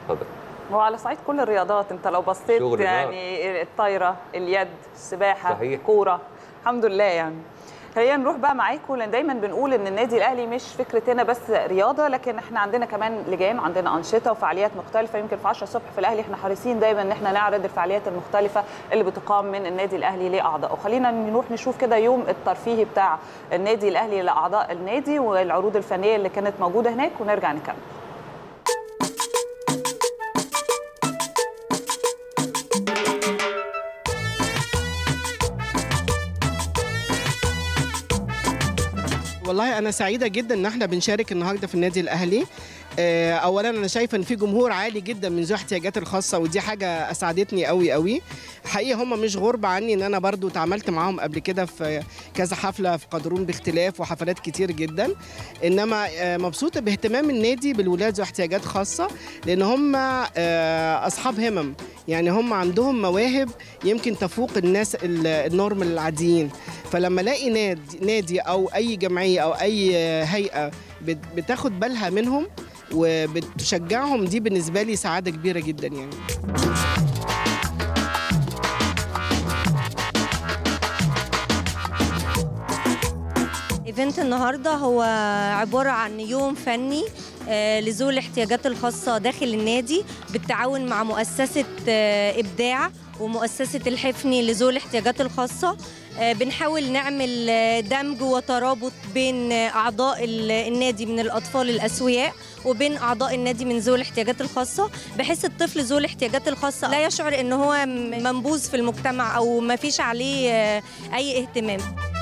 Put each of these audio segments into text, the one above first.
اتفضل هو على صعيد كل الرياضات انت لو بصيت شغل يعني الطايره اليد السباحه صحيح. كوره الحمد لله يعني خلينا نروح بقى معاكم لان دايما بنقول ان النادي الاهلي مش فكرتنا بس رياضه لكن احنا عندنا كمان لجان وعندنا انشطه وفعاليات مختلفه يمكن في 10 الصبح في الاهلي احنا حريصين دايما ان احنا نعرض الفعاليات المختلفه اللي بتقام من النادي الاهلي لاعضائه خلينا نروح نشوف كده يوم الترفيهي بتاع النادي الاهلي لاعضاء النادي والعروض الفنيه اللي كانت موجوده هناك ونرجع نكمل والله انا سعيده جدا ان احنا بنشارك النهارده في النادي الاهلي آه، اولا انا شايفه ان في جمهور عالي جدا من ذوي الاحتياجات الخاصه ودي حاجه اسعدتني قوي قوي حقيقه هم مش غرب عني ان انا برضو اتعاملت معاهم قبل كده في كذا حفله في قدرون باختلاف وحفلات كتير جدا انما آه، مبسوطه باهتمام النادي بالولاد ذوي احتياجات خاصه لان هم آه، اصحاب همم يعني هم عندهم مواهب يمكن تفوق الناس ال- النورم العاديين فلما الاقي نادي نادي او اي جمعيه او اي هيئه بت- بتاخد بالها منهم وبتشجعهم دي بالنسبه لي سعاده كبيره جدا يعني ايفنت النهارده هو عباره عن يوم فني آه، لذوي الاحتياجات الخاصه داخل النادي بالتعاون مع مؤسسه آه، ابداع ومؤسسه الحفني لذوي الاحتياجات الخاصه آه، بنحاول نعمل آه، دمج وترابط بين آه، اعضاء ال- النادي من الاطفال الاسوياء وبين اعضاء النادي من ذوي الاحتياجات الخاصه بحيث الطفل ذوي الاحتياجات الخاصه لا يشعر ان هو م- منبوذ في المجتمع او ما فيش عليه آه، اي اهتمام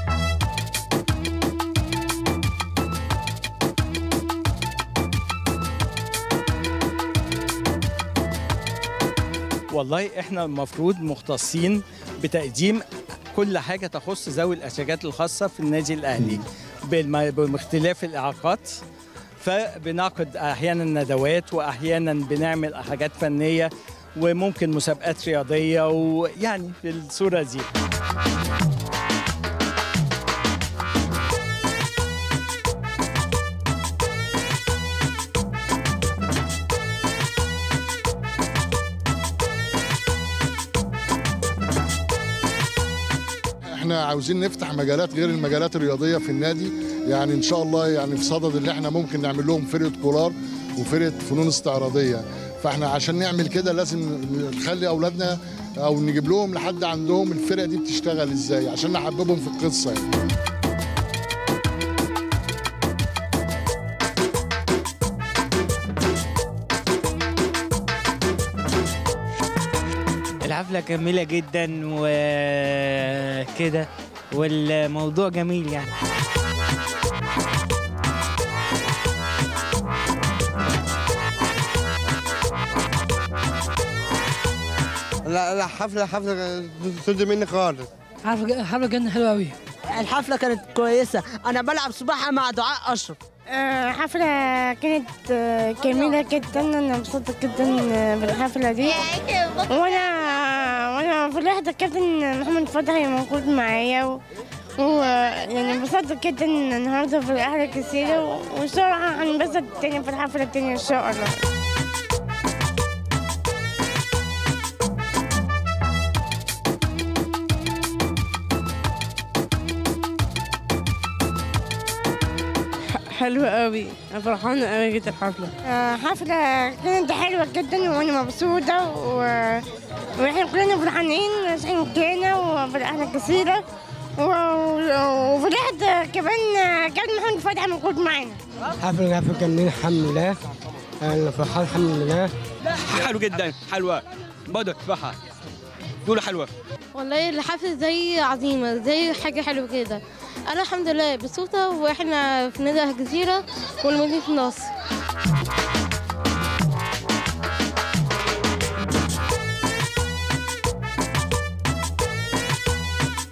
والله احنا المفروض مختصين بتقديم كل حاجه تخص ذوي الاحتياجات الخاصه في النادي الاهلي بالم- باختلاف الاعاقات فبنعقد احيانا ندوات واحيانا بنعمل حاجات فنيه وممكن مسابقات رياضيه ويعني في الصوره دي احنا عاوزين نفتح مجالات غير المجالات الرياضيه في النادي يعني ان شاء الله يعني في صدد اللي احنا ممكن نعمل لهم فرقه كولار وفرقه فنون استعراضيه فاحنا عشان نعمل كده لازم نخلي اولادنا او نجيب لهم لحد عندهم الفرقه دي بتشتغل ازاي عشان نحببهم في القصه يعني. الحفلة جميلة جدا وكده والموضوع جميل يعني لا لا حفله حفله تدي مني خالص حفلة حفلة كانت حلوة أوي الحفلة كانت كويسة أنا بلعب سباحة مع دعاء أشرف حفلة كانت آه، جميلة جدا أنا مبسوطة جدا آه، بالحفلة دي وأنا وأنا فرحت الكابتن محمد فتحي موجود معايا و... و يعني انبسطت جدا النهارده في الأهلي كتير وإن شاء الله هنبسط تاني في الحفلة التانية إن شاء الله حلوة أوي أنا فرحانة أوي جدا الحفلة آه، حفلة كانت حلوة جدا وأنا مبسوطة و... وإحنا كلنا فرحانين عشان كنا وفي الأهل كثيرة و... و- وفرحت كمان كان محمد فتحي موجود معانا حفله حفله جميله الحمد لله انا فرحان الحمد لله حلو جدا حلوه برضه تفاحه دول حلوه والله الحفلة زي عظيمة زي حاجة حلوة كده أنا الحمد لله مبسوطة وإحنا في نادي الجزيرة والمدينة نصر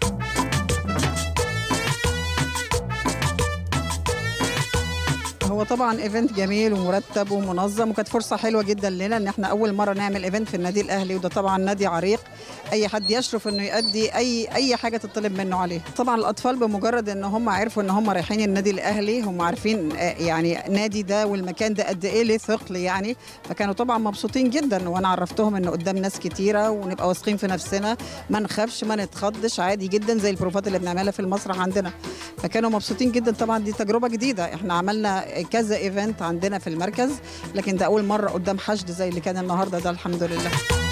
هو طبعا طبعا ايفنت جميل ومرتب ومنظم وكانت فرصه حلوه جدا لنا ان احنا اول مره نعمل ايفنت في النادي الاهلي وده طبعا نادي عريق اي حد يشرف انه يؤدي اي اي حاجه تطلب منه عليه طبعا الاطفال بمجرد ان هم عرفوا ان هم رايحين النادي الاهلي هم عارفين آه، يعني نادي ده والمكان ده قد ايه ليه ثقل يعني فكانوا طبعا مبسوطين جدا وانا عرفتهم ان قدام ناس كتيره ونبقى واثقين في نفسنا ما نخافش ما نتخضش عادي جدا زي البروفات اللي بنعملها في المسرح عندنا فكانوا مبسوطين جدا طبعا دي تجربه جديده احنا عملنا كذا ايفنت عندنا في المركز لكن ده اول مره قدام حشد زي اللي كان النهارده ده الحمد لله